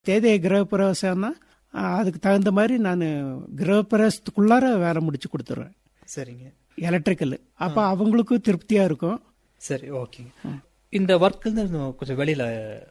தேதி கிரகப்பிரவேசம்னா ஆ, அதுக்கு தகுந்த மாதிரி நான் கிரகப்பிரவேசத்துக்குள்ளார வேலை முடிச்சு கொடுத்துருவேன் சரிங்க எலக்ட்ரிக்கல் அப்போ அவங்களுக்கும் திருப்தியாக இருக்கும் சரி ஓகேங்க இந்த ஒர்க் கொஞ்சம் வெளியில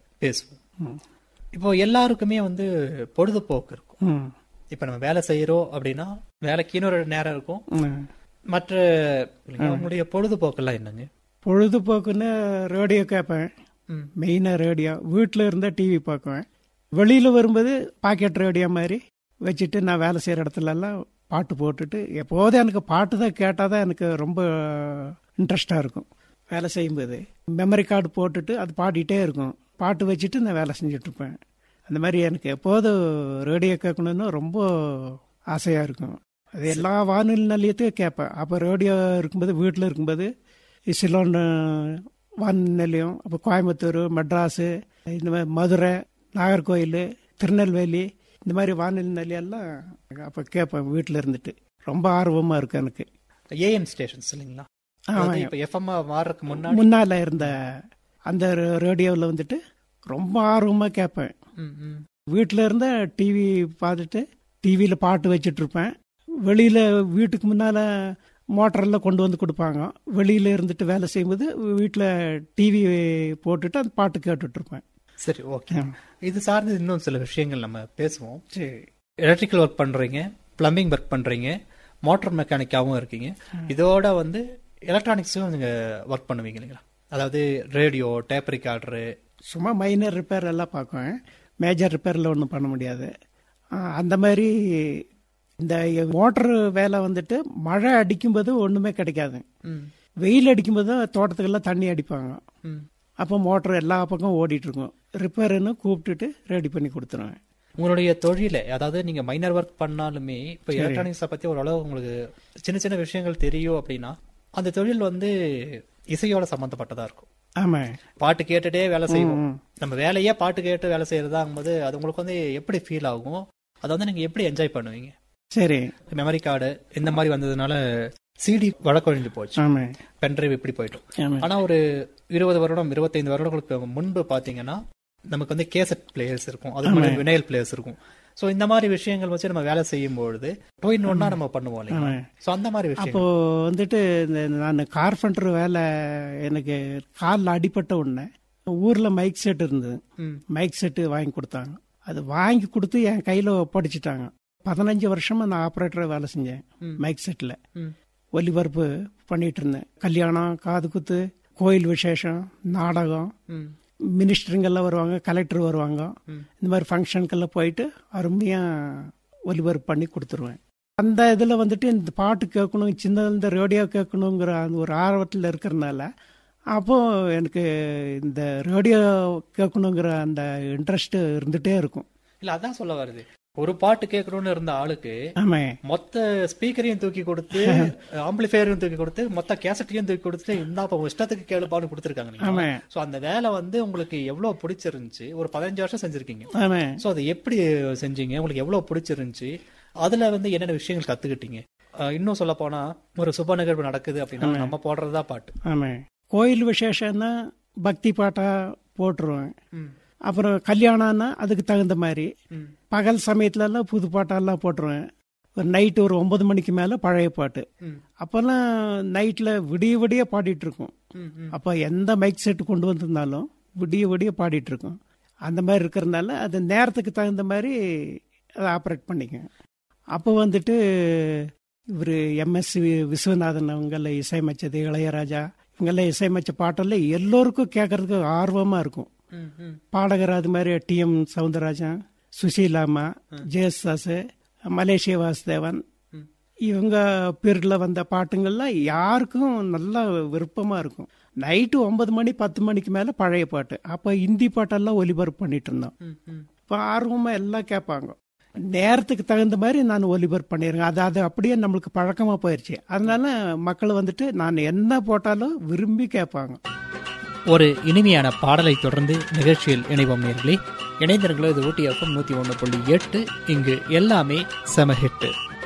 பேசுவோம் இப்போ எல்லாருக்குமே வந்து பொழுதுபோக்கு இருக்கும் ம் இப்ப நம்ம வேலை செய்யறோம் அப்படின்னா வேலைக்குன்னு ஒரு நேரம் இருக்கும் ம். மற்ற உங்களுடைய பொழுதுபோக்கெல்லாம் என்னங்க பொழுதுபோக்குன்னு ரேடியோ கேட்பேன் ம். மெயினாக ரேடியோ வீட்டில் இருந்தால் டிவி பார்க்குவேன் வெளியில் வரும்போது பாக்கெட் ரேடியோ மாதிரி வச்சுட்டு நான் வேலை செய்கிற இடத்துலலாம் பாட்டு போட்டுட்டு எப்போதும் எனக்கு பாட்டு தான் கேட்டால் தான் எனக்கு ரொம்ப இன்ட்ரெஸ்டாக இருக்கும் வேலை செய்யும்போது மெமரி கார்டு போட்டுட்டு அது பாடிட்டே இருக்கும் பாட்டு வச்சுட்டு நான் வேலை செஞ்சுட்டு இருப்பேன் அந்த மாதிரி எனக்கு எப்போதும் ரேடியோ கேட்கணுன்னு ரொம்ப ஆசையாக இருக்கும் அது எல்லா வானொலி நிலையத்தையும் கேட்பேன் அப்போ ரேடியோ இருக்கும்போது வீட்டில் இருக்கும்போது சிலோன் வானொலி நிலையம் அப்போ கோயம்புத்தூர் மெட்ராஸு இந்த மாதிரி மதுரை நாகர்கோயில் திருநெல்வேலி இந்த மாதிரி வானொலி நிலையெல்லாம் அப்போ கேட்பேன் வீட்டில் இருந்துட்டு ரொம்ப ஆர்வமாக இருக்கு எனக்கு ஏஎம் ஸ்டேஷன்ஸ் இல்லைங்களா ஆமா. அதாவது இப்ப எஃப்எம் மாறதுக்கு முன்னாடி முன்னால் இருந்த அந்த ரேடியோவில் வந்துட்டு ரொம்ப ஆர்வமாக கேட்பேன் ம், ம். வீட்டில் இருந்த டிவி பார்த்துட்டு டிவியில் பாட்டு வச்சுட்டு இருப்பேன் வெளியில் வீட்டுக்கு முன்னால் மோட்டரெல்லாம் கொண்டு வந்து கொடுப்பாங்க வெளியில் இருந்துட்டு வேலை செய்யும்போது வீட்டில் டிவி போட்டுட்டு அந்த பாட்டு கேட்டுட்டு இருப்பேன் சரி ஓகே இது சார்ந்து இன்னும் சில விஷயங்கள் நம்ம பேசுவோம் சரி எலக்ட்ரிக்கல் ஒர்க் பண்றீங்க பிளம்பிங் ஒர்க் பண்றீங்க மோட்டார் மெக்கானிக்காவும் இருக்கீங்க இதோட வந்து எலக்ட்ரானிக்ஸும் நீங்க ஒர்க் பண்ணுவீங்க இல்லைங்களா அதாவது ரேடியோ டேப் ரெக்கார்டரு சும்மா மைனர் ரிப்பேர் எல்லாம் பார்க்குவேன் மேஜர் ரிப்பேரில் ஒன்றும் பண்ண முடியாது ஆ, அந்த மாதிரி இந்த மோட்டர் வேலை வந்துட்டு மழை அடிக்கும்போது ஒன்றுமே கிடைக்காது வெயில் அடிக்கும்போது தான் தோட்டத்துக்கெல்லாம் தண்ணி அடிப்பாங்க அப்போ மோட்டர் எல்லா பக்கம் ஓடிட்டு இருக்கும் ரிப்பேருன்னு கூப்பிட்டுட்டு ரெடி பண்ணி கொடுத்துருவேன் உங்களுடைய தொழில அதாவது நீங்க மைனர் ஒர்க் பண்ணாலுமே இப்ப எலக்ட்ரானிக்ஸ பத்தி ஓரளவு உங்களுக்கு சின்ன சின்ன விஷயங்கள் தெரியும் அப்படின்னா அந்த தொழில் வந்து இசையோட சம்பந்தப்பட்டதா இருக்கும் ஆமாம் பாட்டு கேட்டுட்டே வேலை செய்வோம் நம்ம வேலையே பாட்டு கேட்டு வேலை செய்யறதாங்கும்போது அது உங்களுக்கு வந்து எப்படி ஃபீல் ஆகும் அதை வந்து நீங்க எப்படி என்ஜாய் பண்ணுவீங்க சரி மெமரி கார்டு இந்த மாதிரி வந்ததுனால சிடி வழக்கொழிஞ்சு போச்சு ஆமாம் பென்ட்ரைவ் இப்படி போயிட்டோம் ஆமாம் ஆனா ஒரு இருபது வருடம் இருபத்தைந்து வருடங்களுக்கு முன்பு பாத்தீங்கன்னா நமக்கு வந்து கேசட் பிளேயர்ஸ் இருக்கும் அது மாதிரி வினைல் பிளேயர்ஸ் இருக்கும் சோ இந்த மாதிரி விஷயங்கள் வச்சு நம்ம வேலை செய்யும் பொழுது டூ இன் ஒன்னா நம்ம பண்ணுவோம் இல்லைங்களா சோ அந்த மாதிரி விஷயம் அப்போ வந்துட்டு இந்த நான் கார்பெண்டர் வேலை எனக்கு காலில் அடிபட்ட உடனே ஊரில் மைக் செட் இருந்தது ம். மைக் செட்டு வாங்கி கொடுத்தாங்க அது வாங்கி கொடுத்து என் கையில் ஒப்படைச்சிட்டாங்க பதினஞ்சு வருஷமா நான் ஆப்ரேட்டராக வேலை செஞ்சேன் மைக் செட்டில் ம். ஒலிபரப்பு பண்ணிட்டு இருந்தேன் கல்யாணம் காது குத்து கோயில் விசேஷம் நாடகம் ம். மினிஸ்டருங்கெல்லாம் வருவாங்க கலெக்டர் வருவாங்க இந்த மாதிரி ஃபங்க்ஷனுக்கெல்லாம் போயிட்டு அருமையாக ஒலிபரப்பு பண்ணி கொடுத்துருவேன் அந்த இதில் வந்துட்டு இந்த பாட்டு கேட்கணும் சின்ன இந்த ரேடியோ கேட்கணுங்கிற அந்த ஒரு ஆர்வத்தில் இருக்கிறனால அப்போ எனக்கு இந்த ரேடியோ கேட்கணுங்கிற அந்த இன்ட்ரெஸ்ட் இருந்துகிட்டே இருக்கும் இல்ல அதான் சொல்ல வருது ஒரு பாட்டு கேட்கணும்னு இருந்த ஆளுக்கு ஆமாம் மொத்த ஸ்பீக்கரையும் தூக்கி கொடுத்து ஆம்பிளிஃபையரையும் தூக்கி கொடுத்து மொத்த கேசட்டையும் தூக்கி கொடுத்து இந்த உங்க இஷ்டத்துக்கு கேளுப்பான்னு கொடுத்துருக்காங்க நீங்க ஆமாம் சோ அந்த வேலை வந்து உங்களுக்கு எவ்வளவு பிடிச்சிருந்துச்சு ஒரு பதினஞ்சு வருஷம் செஞ்சிருக்கீங்க ஆமாம் சோ அதை எப்படி செஞ்சீங்க உங்களுக்கு எவ்வளவு பிடிச்சிருந்துச்சு அதுல வந்து என்னென்ன விஷயங்கள் கத்துக்கிட்டீங்க அஹ் இன்னும் சொல்ல போனா ஒரு சுப நிகழ்வு நடக்குது அப்படின்னா நம்ம போடுறதா பாட்டு ஆமாம் கோயில் விசேஷம்னா பக்தி பாட்டாக போட்டுருவேன் ம். அப்புறம் கல்யாணம்னா அதுக்கு தகுந்த மாதிரி ம். பகல் சமயத்துலலாம் புது பாட்டெல்லாம் போட்டுருவேன் ஒரு நைட்டு ஒரு ஒன்பது மணிக்கு மேலே பழைய பாட்டு ம். அப்போல்லாம் நைட்டில் விடிய விடிய பாடிட்டு இருக்கோம் ம், ம். அப்போ எந்த மைக் செட் கொண்டு வந்திருந்தாலும் விடிய விடிய பாடிட்டு இருக்கோம் அந்த மாதிரி இருக்கிறதுனால அது நேரத்துக்கு தகுந்த மாதிரி அதை ஆப்ரேட் பண்ணிக்க அப்போ வந்துட்டு இவர் எம்எஸ் விஸ்வநாதன் அவங்கள இசையமைச்சது இளையராஜா இவங்கெல்லாம் இசையமைச்ச பாட்டெல்லாம் எல்லோருக்கும் கேட்கறதுக்கு ஆர்வமாக இருக்கும் ம், ம். பாடகர் அது மாதிரி டிஎம் சவுந்தரராஜன் சுசீலாமா ஜெயசாஸ் மலேசிய வாசுதேவன் இவங்க பீரியடில் வந்த பாட்டுங்கள்லாம் யாருக்கும் நல்லா விருப்பமாக இருக்கும் நைட்டு ஒன்பது மணி பத்து மணிக்கு மேலே பழைய பாட்டு அப்போ ஹிந்தி பாட்டெல்லாம் ஒலிபரப்பு பண்ணிட்டு இருந்தோம் ம், ம். இப்போ ஆர்வமாக எல்லாம் கேட்பாங்க நேரத்துக்கு தகுந்த மாதிரி நான் ஒலிபரப்பு பண்ணிடுறேன் அது அது அப்படியே நம்மளுக்கு பழக்கமாக போயிடுச்சு அதனால மக்கள் வந்துட்டு நான் என்ன போட்டாலும் விரும்பி கேட்பாங்க ஒரு இனிமையான பாடலை தொடர்ந்து நிகழ்ச்சியில் இணைவோம் நேர்களே இணைந்தர்களோ இது ஊட்டி எஃப்எம் நூத்தி ஒன்று புள்ளி எட்டு இங்கு எல்லாமே செம ஹிட்டு